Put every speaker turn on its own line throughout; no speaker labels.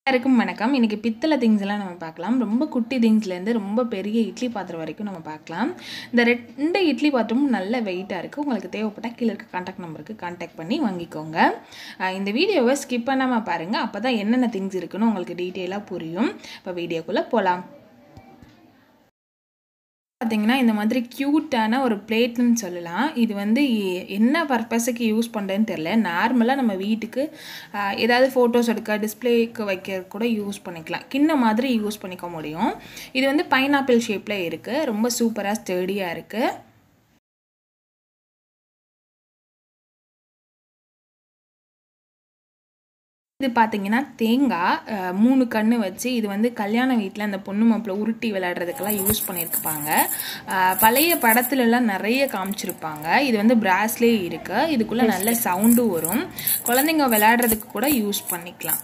எல்லாருக்கும் வணக்கம் இன்றைக்கி பித்தளை திங்ஸ் எல்லாம் நம்ம பார்க்கலாம் ரொம்ப குட்டி திங்ஸ்லேருந்து ரொம்ப பெரிய இட்லி பாத்திரம் வரைக்கும் நம்ம பார்க்கலாம் இந்த ரெண்டு இட்லி பாத்திரமும் நல்ல வெயிட்டாக இருக்குது உங்களுக்கு தேவைப்பட்டால் கீழே இருக்க காண்டாக்ட் நம்பருக்கு காண்டாக்ட் பண்ணி வாங்கிக்கோங்க அஹ் இந்த வீடியோவை ஸ்கிப் பண்ணாமல் பாருங்கள் அப்போ தான் என்னென்ன திங்ஸ் இருக்குன்னு உங்களுக்கு டீட்டெயிலாக புரியும் இப்போ வீடியோக்குள்ளே போகலாம் பார்த்தீங்கன்னா இந்த மாதிரி க்யூட்டான ஒரு பிளேட்னு சொல்லலாம் இது வந்து எ- என்ன பர்பஸுக்கு யூஸ் பண்ணுறேன்னு தெரில நார்மலாக நம்ம வீட்டுக்கு ஆஹ், ஏதாவது ஃபோட்டோஸ் எடுக்க டிஸ்ப்ளேக்கு வைக்க கூட யூஸ் பண்ணிக்கலாம் கிண்ண மாதிரி யூஸ் பண்ணிக்க முடியும் இது வந்து பைனாப்பிள் ஷேப்பில் இருக்குது ரொம்ப சூப்பராக ஸ்டடியாக இருக்குது இது பார்த்தீங்கன்னா தேங்காய் அஹ், மூணு கன்று வச்சு இது வந்து கல்யாண வீட்டில் அந்த பொண்ணு மாப்பிள்ளை உருட்டி விளையாடுறதுக்கெல்லாம் யூஸ் பண்ணியிருப்பாங்க அஹ், பழைய படத்துலலாம் நிறைய காமிச்சிருப்பாங்க இது வந்து பிராஸ்லேயே இருக்கு இதுக்குள்ளே நல்ல சவுண்டும் வரும் குழந்தைங்க விளையாடுறதுக்கு கூட யூஸ் பண்ணிக்கலாம்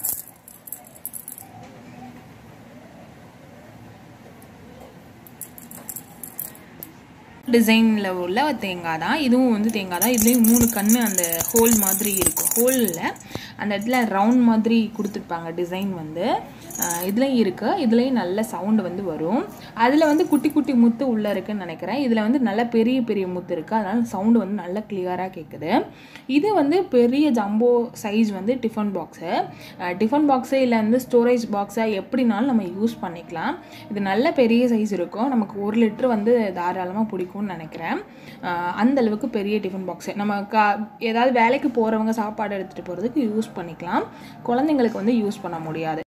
டிசைனில் உள்ள தேங்காய் தான் இதுவும் வந்து தேங்காய் தான் இதுலேயும் மூணு கன்று அந்த ஹோல் மாதிரி இருக்கும் ஹோலில் அந்த இடத்துல ரவுண்ட் மாதிரி கொடுத்துருப்பாங்க டிசைன் வந்து இதுலேயும் இருக்குது இதுலேயும் நல்ல சவுண்டு வந்து வரும் அதில் வந்து குட்டி குட்டி முத்து உள்ளே இருக்குன்னு நினைக்கிறேன் இதில் வந்து நல்ல பெரிய பெரிய முத்து இருக்குது அதனால் சவுண்டு வந்து நல்ல கிளியராக கேட்குது இது வந்து பெரிய ஜம்போ சைஸ் வந்து டிஃபன் பாக்ஸு டிஃபன் பாக்ஸு இல்லை வந்து ஸ்டோரேஜ் பாக்ஸை எப்படினாலும் நம்ம யூஸ் பண்ணிக்கலாம் இது நல்ல பெரிய சைஸ் இருக்கும் நமக்கு ஒரு லிட்டர் வந்து தாராளமாக பிடிக்கும்னு நினைக்கிறேன் அஹ் அந்த அளவுக்கு பெரிய டிஃபன் பாக்ஸு நம்ம கா ஏதாவது வேலைக்கு போகிறவங்க சாப்பாடு எடுத்துகிட்டு போகிறதுக்கு யூஸ் பண்ணிக்கலாம் குழந்தைங்களுக்கு வந்து யூஸ் பண்ண முடியாது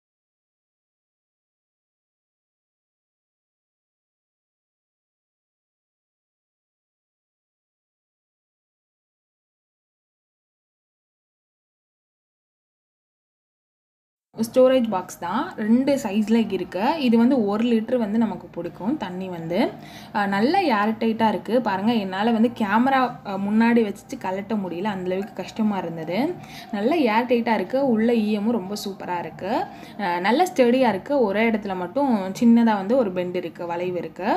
ஸ்டோரேஜ் பாக்ஸ் தான் ரெண்டு சைஸில் இருக்கு இது வந்து ஒரு லிட்டர் வந்து நமக்கு பிடிக்கும் தண்ணி வந்து அஹ், நல்ல ஏர்டைட்டாக இருக்குது பாருங்கள் என்னால் வந்து கேமரா முன்னாடி வச்சுட்டு கலட்ட முடியல அந்த அளவுக்கு கஷ்டமாக இருந்தது நல்ல ஏர்டைட்டாக இருக்குது உள்ள ஈயமும் ரொம்ப சூப்பராக இருக்குது நல்ல ஸ்டடியாக இருக்குது ஒரே இடத்துல மட்டும் சின்னதாக வந்து ஒரு பெண்ட் இருக்குது வளைவு இருக்குது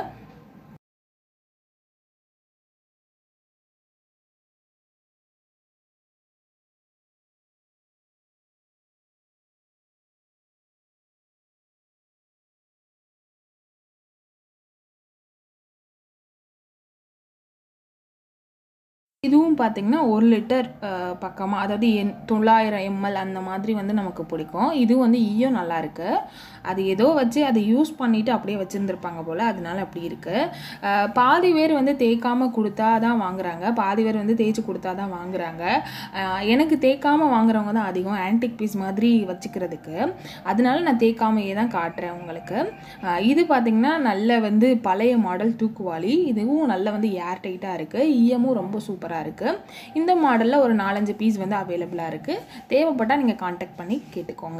இதுவும் பார்த்தீங்கன்னா ஒரு லிட்டர் பக்கமாக அதாவது எண் தொள்ளாயிரம் எம்எல் அந்த மாதிரி வந்து நமக்கு பிடிக்கும் இதுவும் வந்து ஈயம் நல்லா இருக்கு அது ஏதோ வச்சு அதை யூஸ் பண்ணிட்டு அப்படியே வச்சுருந்துருப்பாங்க போல் அதனால அப்படி இருக்கு அஹ், பாதி பேர் வந்து தேய்க்காம கொடுத்தா தான் வாங்குறாங்க பாதி பேர் வந்து தேய்ச்சி கொடுத்தா தான் வாங்குறாங்க அஹ், எனக்கு தேய்க்காம வாங்குறவங்க தான் அதிகம் ஆன்டிக் பீஸ் மாதிரி வச்சுக்கிறதுக்கு அதனால நான் தேய்க்காமையே தான் காட்டுறேன் உங்களுக்கு அஹ், இது பார்த்தீங்கன்னா நல்ல வந்து பழைய மாடல் தூக்குவாளி இதுவும் நல்ல வந்து ஏர் டைட்டாக இருக்குது ஈயமும் ரொம்ப சூப்பராக இருக்குது இந்த மாடலில் ஒரு நாலஞ்சு பீஸ் வந்து அவைலபிளாக இருக்குது தேவைப்பட்டால் நீங்கள் காண்டாக்ட் பண்ணி கேட்டுக்கோங்க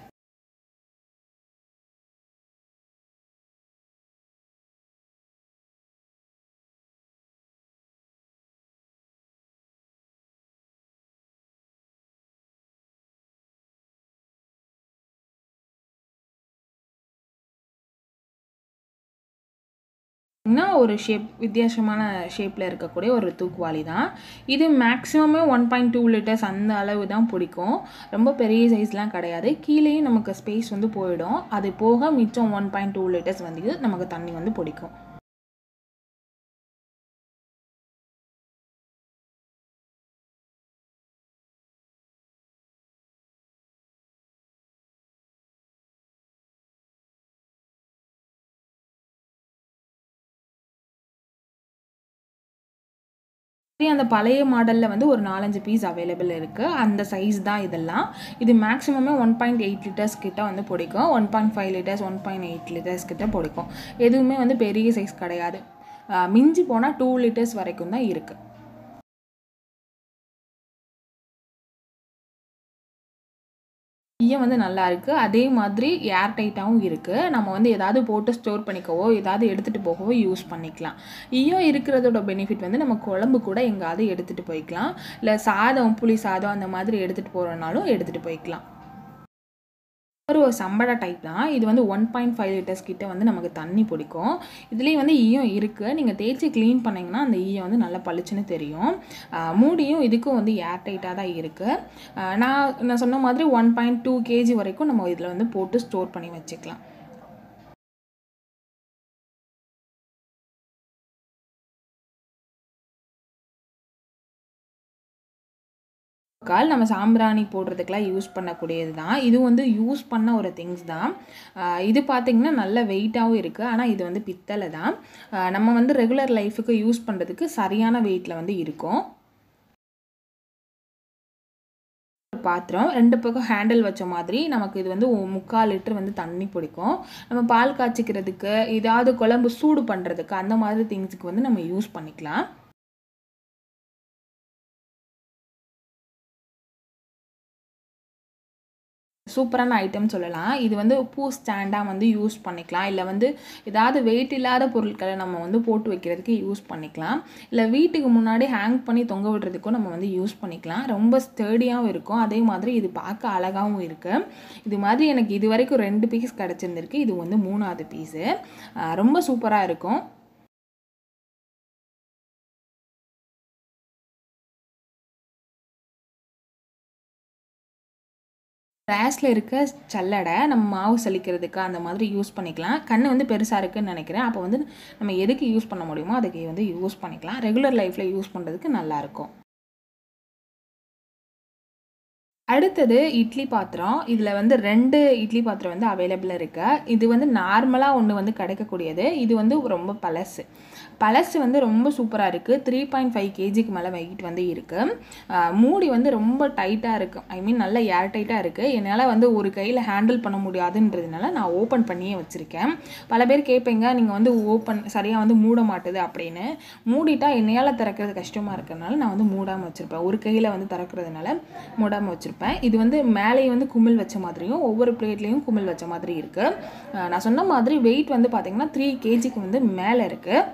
இன்னும் ஒரு ஷேப் வித்தியாசமான ஷேப்பில் இருக்கக்கூடிய ஒரு தூக்குவாளி தான் இது மேக்ஸிமமே ஒன் பாயிண்ட் டூ லிட்டர்ஸ் அந்த அளவு தான் பிடிக்கும் ரொம்ப பெரிய சைஸ்லாம் கிடையாது கீழேயும் நமக்கு ஸ்பேஸ் வந்து போயிடும் அது போக மிச்சம் ஒன் பாயிண்ட் டூ லிட்டர்ஸ் வந்து நமக்கு தண்ணி வந்து பிடிக்கும் சரி, அந்த பழைய மாடலில் வந்து ஒரு நாலஞ்சு பீஸ் அவைலபிள் இருக்குது அந்த சைஸ் தான் இதெல்லாம் இது மேக்ஸிமமே ஒன் பாயிண்ட் எயிட் லிட்டர்ஸ் கிட்ட வந்து பிடிக்கும் one point five litres one point eight litres கிட்ட பிடிக்கும் எதுவுமே வந்து பெரிய சைஸ் கிடையாது அஹ் மிஞ்சி போனால் டூ லிட்டர்ஸ் வரைக்கும் தான் இருக்குது ஈயம் வந்து நல்லா இருக்குது அதே மாதிரி ஏர் டைட்டாகவும் இருக்குது நம்ம வந்து ஏதாவது போட்டு ஸ்டோர் பண்ணிக்கவோ ஏதாவது எடுத்துகிட்டு போகவோ யூஸ் பண்ணிக்கலாம் ஈயம் இருக்கிறதோட பெனிஃபிட் வந்து நம்ம குழம்பு கூட எங்காவது எடுத்துகிட்டு போய்க்கலாம் இல்லை சாதம் புளி சாதம் அந்த மாதிரி எடுத்துகிட்டு போகிறனாலும் எடுத்துகிட்டு போய்க்கலாம் ஒரு சம்படா டைப் தான் இது வந்து ஒன் பாயிண்ட் ஃபைவ் லிட்டர்ஸ் கிட்ட வந்து நமக்கு தண்ணி பிடிக்கும் இதுலேயும் வந்து ஈயம் இருக்குது நீங்கள் தேய்ச்சி க்ளீன் பண்ணிங்கன்னா அந்த ஈயம் வந்து நல்லா பளிச்சுன்னு தெரியும் ஆஹ் மூடியும் இதுக்கும் வந்து ஏர் டைட்டாக தான் இருக்குது நான் நான் சொன்ன மாதிரி ஒன் பாயிண்ட் டூ கேஜி வரைக்கும் நம்ம இதில் வந்து போட்டு ஸ்டோர் பண்ணி வச்சுக்கலாம் கால் நம்ம சாம்பிராணி போடுறதுக்கெலாம் யூஸ் பண்ணக்கூடியது தான் இது வந்து யூஸ் பண்ண ஒரு திங்ஸ் தான் ஆஹ் இது பார்த்திங்கன்னா நல்ல வெயிட்டாகவும் இருக்குது ஆனால் இது வந்து பித்தளை தான் ஆஹ் நம்ம வந்து ரெகுலர் லைஃபுக்கு யூஸ் பண்ணுறதுக்கு சரியான வெயிட்டில் வந்து இருக்கும் பாத்திரம் ரெண்டு பக்கம் ஹேண்டில் வச்ச மாதிரி நமக்கு இது வந்து ஒ- முக்கால் லிட்டர் வந்து தண்ணி பிடிக்கும் நம்ம பால் காய்ச்சிக்கிறதுக்கு ஏதாவது குழம்பு சூடு பண்ணுறதுக்கு அந்த மாதிரி திங்ஸுக்கு வந்து நம்ம யூஸ் பண்ணிக்கலாம் சூப்பரான ஐட்டம் சொல்லலாம் இது வந்து பூ ஸ்டாண்டாக வந்து யூஸ் பண்ணிக்கலாம் இல்லை வந்து ஏதாவது வெயிட் இல்லாத பொருட்களை நம்ம வந்து போட்டு வைக்கிறதுக்கு யூஸ் பண்ணிக்கலாம் இல்லை வீட்டுக்கு முன்னாடி ஹேங் பண்ணி தொங்க விடுறதுக்கும் நம்ம வந்து யூஸ் பண்ணிக்கலாம் ரொம்ப ஸ்டேடியாகவும் இருக்கும் அதே மாதிரி இது பார்க்க அழகாகவும் இருக்குது இது மாதிரி எனக்கு இது வரைக்கும் ரெண்டு பீஸ் கிடச்சிருந்துருக்கு இது வந்து மூணாவது பீஸு ரொம்ப சூப்பராக இருக்கும் ரேஸில் இருக்க சல்லடை நம்ம மாவு சலிக்கிறதுக்கு அந்த மாதிரி யூஸ் பண்ணிக்கலாம் கண் வந்து பெருசாக இருக்குன்னு நினைக்கிறேன் அப்போ வந்து நம்ம எதுக்கு யூஸ் பண்ண முடியுமோ அதுக்கு வந்து யூஸ் பண்ணிக்கலாம் ரெகுலர் லைஃப்பில் யூஸ் பண்ணுறதுக்கு நல்லாயிருக்கும் அடுத்தது இட்லி பாத்திரம் இதில் வந்து ரெண்டு இட்லி பாத்திரம் வந்து அவைலபிளாக இருக்கு இது வந்து நார்மலாக ஒன்று வந்து கிடைக்கக்கூடியது இது வந்து ரொம்ப பழசு பழசு வந்து ரொம்ப சூப்பராக இருக்குது த்ரீ பாயிண்ட் ஃபைவ் கேஜிக்கு மேலே வெயிட் வந்து இருக்குது மூடி வந்து ரொம்ப டைட்டாக இருக்குது ஐ மீன் நல்ல ஏர் டைட்டாக இருக்குது என்னால் வந்து ஒரு கையில் ஹேண்டில் பண்ண முடியாதுன்றதுனால நான் ஓப்பன் பண்ணியே வச்சுருக்கேன் பல பேர் கேட்பீங்க நீங்கள் வந்து ஓப்பன் சரியாக வந்து மூட மாட்டுது அப்படின்னு மூடிட்டா என்னையால் திறக்கிறது கஷ்டமாக இருக்கிறதுனால நான் வந்து மூடாமல் வச்சுருப்பேன் ஒரு கையில் வந்து திறக்கிறதுனால மூடாமல் வச்சுருப்பேன் இது வந்து மேலேயே வந்து குமிழ் வச்ச மாதிரியும் ஒவ்வொரு பிளேட்லேயும் குமிழ் வச்ச மாதிரி இருக்குது நான் சொன்ன மாதிரி வெயிட் வந்து பார்த்திங்கன்னா த்ரீ கேஜிக்கு வந்து மேலே இருக்குது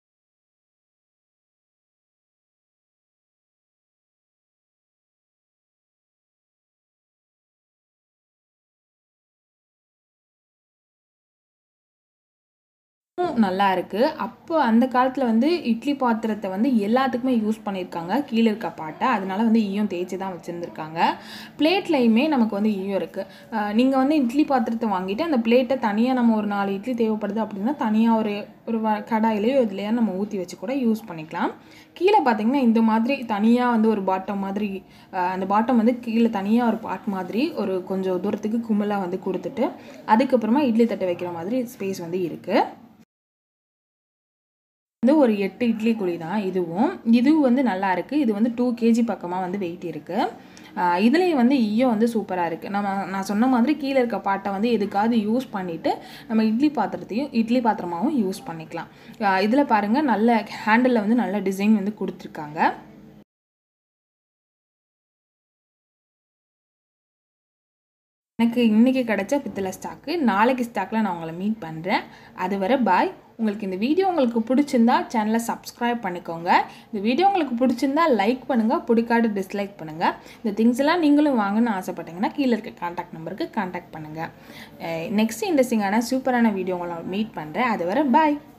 நல்லா இருக்குது அப்போ அந்த காலத்தில் வந்து இட்லி பாத்திரத்தை வந்து எல்லாத்துக்குமே யூஸ் பண்ணியிருக்காங்க கீழே இருக்க பாட்டை அதனால வந்து ஈயம் தேய்ச்சி தான் வச்சுருந்துருக்காங்க பிளேட்லையுமே நமக்கு வந்து ஈயம் இருக்குது நீங்கள் வந்து இட்லி பாத்திரத்தை வாங்கிட்டு அந்த பிளேட்டை தனியாக நம்ம ஒரு நாலு இட்லி தேவைப்படுது அப்படின்னா தனியாக ஒரு ஒரு வ கடாயிலையோ இதுலையோ நம்ம ஊற்றி வச்சு கூட யூஸ் பண்ணிக்கலாம் கீழே பார்த்தீங்கன்னா இந்த மாதிரி தனியாக வந்து ஒரு பாட்டம் மாதிரி அஹ், அந்த பாட்டம் வந்து கீழே தனியாக ஒரு பாட் மாதிரி ஒரு கொஞ்சம் தூரத்துக்கு கும்பலாக வந்து கொடுத்துட்டு அதுக்கப்புறமா இட்லி தட்டை வைக்கிற மாதிரி ஸ்பேஸ் வந்து இருக்குது வந்து ஒரு எட்டு இட்லி குழி தான் இதுவும் இதுவும் வந்து நல்லா இருக்குது இது வந்து டூ கேஜி பக்கமாக வந்து வெயிட் இருக்குது இதுலேயும் வந்து ஈயம் வந்து சூப்பராக இருக்குது நம்ம நான் சொன்ன மாதிரி கீழே இருக்க பாட்டை வந்து எதுக்காவது யூஸ் பண்ணிவிட்டு நம்ம இட்லி பாத்திரத்தையும் இட்லி பாத்திரமாகவும் யூஸ் பண்ணிக்கலாம் இதில் பாருங்கள் நல்ல ஹேண்டிலில் வந்து நல்ல டிசைன் வந்து கொடுத்துருக்காங்க எனக்கு இன்றைக்கி கிடச்ச பித்தளை ஸ்டாக்கு நாளைக்கு ஸ்டாக்கில் நான் உங்களை மீட் பண்ணுறேன் அதுவரை பாய் உங்களுக்கு இந்த வீடியோ உங்களுக்கு பிடிச்சிருந்தா சேனலை சப்ஸ்கிரைப் பண்ணிக்கோங்க இந்த வீடியோ உங்களுக்கு பிடிச்சிருந்தா லைக் பண்ணுங்கள் பிடிக்காது டிஸ்லைக் பண்ணுங்கள் இந்த திங்ஸ் எல்லாம் நீங்களும் வாங்கணும்னு ஆசைப்பட்டீங்கன்னா கீழே இருக்க காண்டாக்ட் நம்பருக்கு காண்டாக்ட் பண்ணுங்கள் நெக்ஸ்ட் இன்ட்ரெஸ்டிங்கான சூப்பரான வீடியோ உங்களை மீட் பண்ணுறேன் அதுவரை பாய்